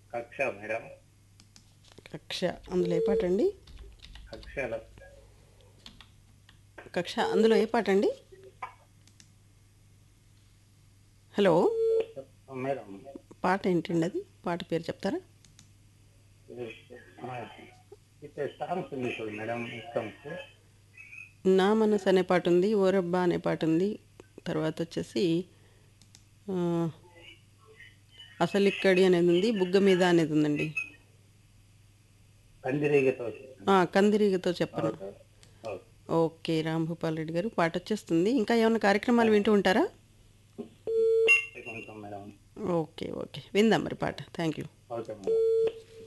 కక్ష మేడం కక్ష అందులో ఏ పాట అండి కక్షలో కక్ష అందులో ఏ పాట అండి హలో మేడం పాట ఏంటండి అది పాట పేరు చెప్తారా ఇట్లా సాంగ్స్ ఉంది చూడు మేడం సాంగ్స్ నా మనసు అనే పాట ఉంది ఓరబ్బా అనే పాట ఉంది తర్వాత వచ్చేసి ఆ, అసలు ఇక్కడి అనేది ఉంది బుగ్గ మీద అనేది ఉందండి కందిరీగతో ఆ, కందిరీగతో చెప్పను ఓకే. ఓకే రామ్ భూపాల్ రెడ్డి గారు పాట వచ్చేస్తుంది ఇంకా ఏమైనా కార్యక్రమాలు వింటూ ఉంటారా కొంచెం మేడం ఓకే ఓకే విందాం మరి పాట థ్యాంక్ యూ ఓకే మేడం